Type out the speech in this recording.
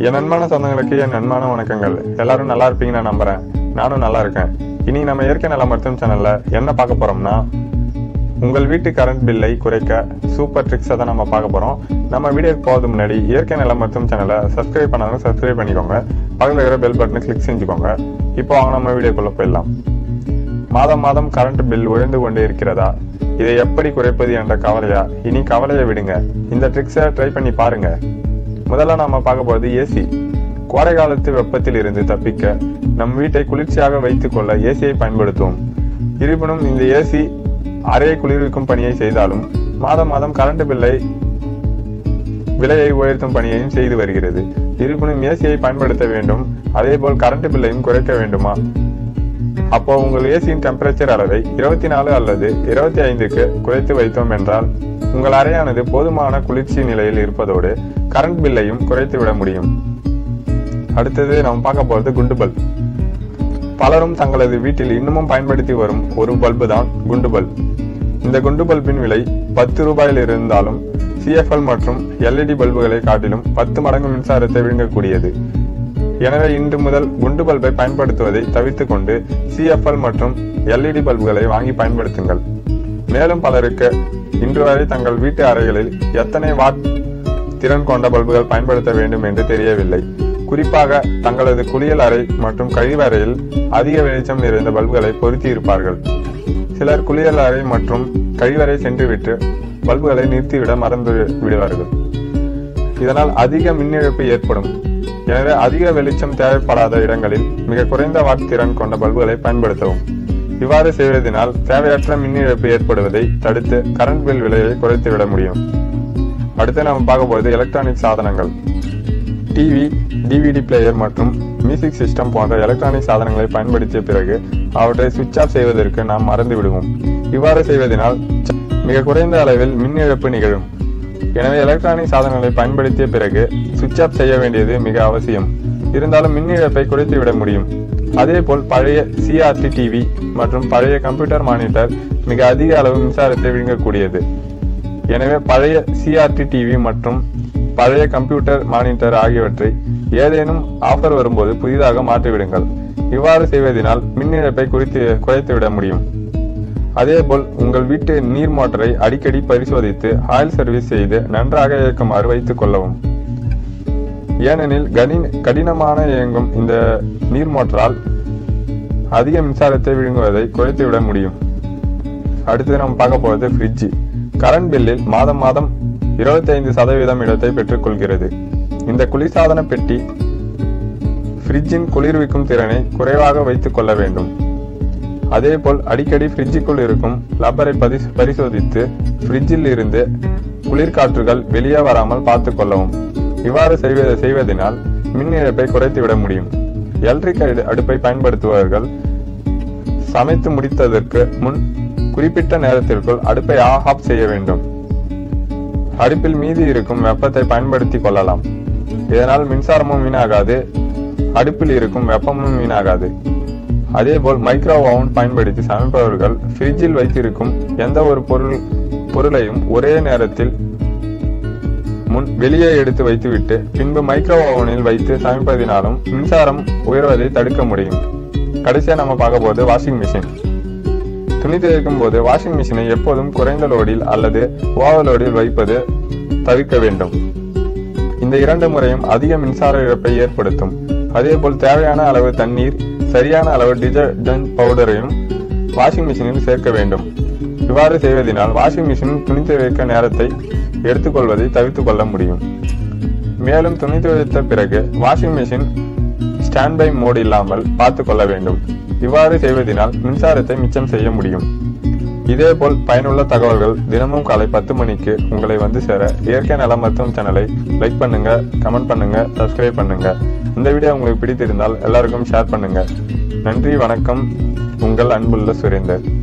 என் அன்பான சொந்தங்களுக்கு என் அன்பான வணக்கங்கள் எல்லாரும் நல்லா இருப்பீங்கன்னு நான் நம்புறேன் நானும் நல்லா இருக்கேன் இனி நம்ம இயற்கை நல மருத்துவம் சேனல்ல என்ன பார்க்க போறோம்னா உங்கள் வீட்டு கரண்ட் பில்லை குறைக்க சூப்பர் ட்ரிக்ஸை தான் நம்ம பார்க்க போறோம் நம்ம வீடியோக்கு போகிறது முன்னாடி இயற்கை நல மருத்துவம் சேனலை சப்ஸ்கிரைப் பண்ணாங்க சப்ஸ்கிரைப் பண்ணிக்கோங்க பக்கத்தில் இருக்கிற பெல் பட்டனை கிளிக் செஞ்சுக்கோங்க இப்போ வாங்க நம்ம வீடியோக்குள்ள போயிடலாம் மாதம் மாதம் கரண்ட் பில் உயர்ந்து கொண்டே இருக்கிறதா இதை எப்படி குறைப்பது என்ற கவலையா இனி கவலையை விடுங்க இந்த ட்ரிக்ஸை ட்ரை பண்ணி பாருங்க முதல்ல நாம பார்க்க போறது ஏசி கோடை காலத்து வெப்பத்தில் இருந்து தப்பிக்க நம் வீட்டை குளிர்ச்சியாக வைத்துக் கொள்ள ஏசியை பயன்படுத்துவோம் இருப்பினும் இந்த ஏசி அறையை குளிர்விக்கும் பணியை செய்தாலும் மாதம் மாதம் கரண்ட் பில்லை விலையை உயர்த்தும் பணியையும் செய்து வருகிறது இருப்பினும் ஏசியை பயன்படுத்த வேண்டும் அதேபோல் கரண்ட் பில்லையும் குறைக்க வேண்டுமா அப்போ உங்கள் ஏசியின் டெம்பரேச்சர் அளவை இருபத்தி நாலு அல்லது இருபத்தி ஐந்துக்கு குறைத்து வைத்தோம் என்றால் உங்கள் அறையானது போதுமான குளிர்ச்சி நிலையில் இருப்பதோடு கரண்ட் பில்லையும் குறைத்து விட முடியும் அடுத்தது நாம் பார்க்க போறது குண்டு பல்ப் பலரும் தங்களது வீட்டில் இன்னமும் பயன்படுத்தி வரும் ஒரு பல்பு தான் குண்டு பல்ப் இந்த குண்டு பல்பின் விலை பத்து ரூபாயில் இருந்தாலும் சிஎஃப்எல் மற்றும் எல்இடி பல்புகளை காட்டிலும் பத்து மடங்கு மின்சாரத்தை விழுங்கக்கூடியது எனவே இன்று முதல் குண்டு பல்பை பயன்படுத்துவதை தவிர்த்துக் கொண்டு சிஎஃப்எல் மற்றும் எல்இடி பல்புகளை வாங்கி பயன்படுத்துங்கள் மேலும் பலருக்கு இன்று வரை தங்கள் வீட்டு அறைகளில் எத்தனை வாட் திறன் கொண்ட பல்புகள் பயன்படுத்த வேண்டும் என்று தெரியவில்லை குறிப்பாக தங்களது குளியல் அறை மற்றும் கழிவறையில் அதிக வெளிச்சம் நிறைந்த பல்புகளை பொருத்தி இருப்பார்கள் சிலர் குளியல் அறை மற்றும் கழிவறை சென்றுவிட்டு பல்புகளை நிறுத்திவிட மறந்து விடுவார்கள் இதனால் அதிக மின் இழப்பு ஏற்படும் எனவே அதிக வெளிச்சம் தேவைப்படாத இடங்களில் மிக குறைந்த வாட் திறன் கொண்ட பல்புகளை பயன்படுத்தவும் இவ்வாறு செய்வதனால் தேவையற்ற மின் இழப்பு ஏற்படுவதை தடுத்து கரண்ட் பில் விலையை குறைத்து விட முடியும் அடுத்து நம்ம பார்க்க போகிறது எலக்ட்ரானிக் சாதனங்கள் டிவி டிவிடி பிளேயர் மற்றும் மியூசிக் சிஸ்டம் போன்ற எலக்ட்ரானிக் சாதனங்களை பயன்படுத்திய பிறகு அவற்றை சுவிட்ச் ஆஃப் செய்வதற்கு நாம் மறந்து விடுவோம் இவ்வாறு செய்வதனால் மிக குறைந்த அளவில் மின் இழப்பு நிகழும் எனவே எலக்ட்ரானிக் சாதனங்களை பயன்படுத்திய பிறகு சுவிட்ச் ஆஃப் செய்ய வேண்டியது மிக அவசியம் இருந்தாலும் மின் இழப்பை குறைத்து விட முடியும் அதேபோல் பழைய சிஆர்டி டிவி மற்றும் பழைய கம்ப்யூட்டர் மானிட்டர் மிக அதிக அளவு மின்சாரத்தை விழுங்கக்கூடியது எனவே பழைய சிஆர்டி டிவி மற்றும் பழைய கம்ப்யூட்டர் மானிட்டர் ஆகியவற்றை ஏதேனும் ஆஃபர் வரும்போது புதிதாக மாற்றிவிடுங்கள் இவ்வாறு செய்வதனால் மின் இழப்பை குறித்து குறைத்துவிட முடியும் அதேபோல் உங்கள் வீட்டு நீர் மோட்டரை அடிக்கடி பரிசோதித்து ஆயில் சர்வீஸ் செய்து நன்றாக இயக்குமாறு வைத்துக் கொள்ளவும் ஏனெனில் கடின கடினமான இயங்கும் இந்த நீர் மோட்டரால் அதிக மின்சாரத்தை விழுங்குவதை குறைத்துவிட முடியும் அடுத்து நம்ம பார்க்க போவது ஃப்ரிட்ஜ் கரண்ட் பில்லில் மாதம் மாதம் இருபத்தி ஐந்து சதவீதம் இடத்தை பெற்றுக்கொள்கிறது இந்த குளிர்சாதன பெட்டி ஃப்ரிட்ஜின் குளிர்விக்கும் திறனை குறைவாக வைத்துக் கொள்ள வேண்டும் அதேபோல் அடிக்கடி ஃப்ரிட்ஜுக்குள் இருக்கும் லப்பரை பரி பரிசோதித்து ஃப்ரிட்ஜில் இருந்து குளிர்காற்றுகள் வெளியே வராமல் பார்த்துக் கொள்ளவும் இவ்வாறு செய்வதை செய்வதனால் மின் இழப்பை குறைத்துவிட முடியும் எலக்ட்ரிக் அடுப்பை பயன்படுத்துபவர்கள் சமைத்து முடித்ததற்கு முன் குறிப்பிட்ட நேரத்திற்குள் அடுப்பை ஆஃப் ஆஃப் செய்ய வேண்டும் அடுப்பில் மீதி இருக்கும் வெப்பத்தை பயன்படுத்தி கொள்ளலாம் இதனால் மின்சாரமும் வீணாகாது அடுப்பில் இருக்கும் வெப்பமும் வீணாகாது அதேபோல் மைக்ரோ ஓவன் பயன்படுத்தி சமைப்பவர்கள் ஃப்ரிட்ஜில் வைத்திருக்கும் எந்த ஒரு பொருள் பொருளையும் ஒரே நேரத்தில் முன் வெளியே எடுத்து வைத்துவிட்டு பின்பு மைக்ரோ ஓவனில் வைத்து சமைப்பதினாலும் மின்சாரம் உயர்வதை தடுக்க முடியும் கடைசியா நம்ம பார்க்க போது வாஷிங் மிஷின் துணி துவைக்கும் போது வாஷிங் மிஷினை எப்போதும் குறைந்த லோடில் அல்லது ஓவர்லோடில் வைப்பது தவிர்க்க வேண்டும் இந்த இரண்டு முறையும் அதிக மின்சார இழப்பை ஏற்படுத்தும் அதேபோல் தேவையான அளவு தண்ணீர் சரியான அளவு டிடர்ஜென்ட் பவுடரையும் வாஷிங் மிஷினில் சேர்க்க வேண்டும் இவ்வாறு செய்வதனால் வாஷிங் மிஷின் துணி துவைக்க நேரத்தை எடுத்துக்கொள்வதை தவிர்த்து கொள்ள முடியும் மேலும் துணி துவைத்த பிறகு washing machine stand by mode இல்லாமல் பார்த்து கொள்ள வேண்டும் இவ்வாறு செய்வதனால் மின்சாரத்தை மிச்சம் செய்ய முடியும் இதேபோல் பயனுள்ள தகவல்கள் தினமும் காலை பத்து மணிக்கு உங்களை வந்து சேர இயற்கை நல மருத்துவம் சேனலை லைக் பண்ணுங்க கமெண்ட் பண்ணுங்க சப்ஸ்கிரைப் பண்ணுங்க இந்த வீடியோ உங்களுக்கு பிடித்திருந்தால் எல்லாருக்கும் ஷேர் பண்ணுங்க நன்றி வணக்கம் உங்கள் அன்புள்ள சுரேந்தர்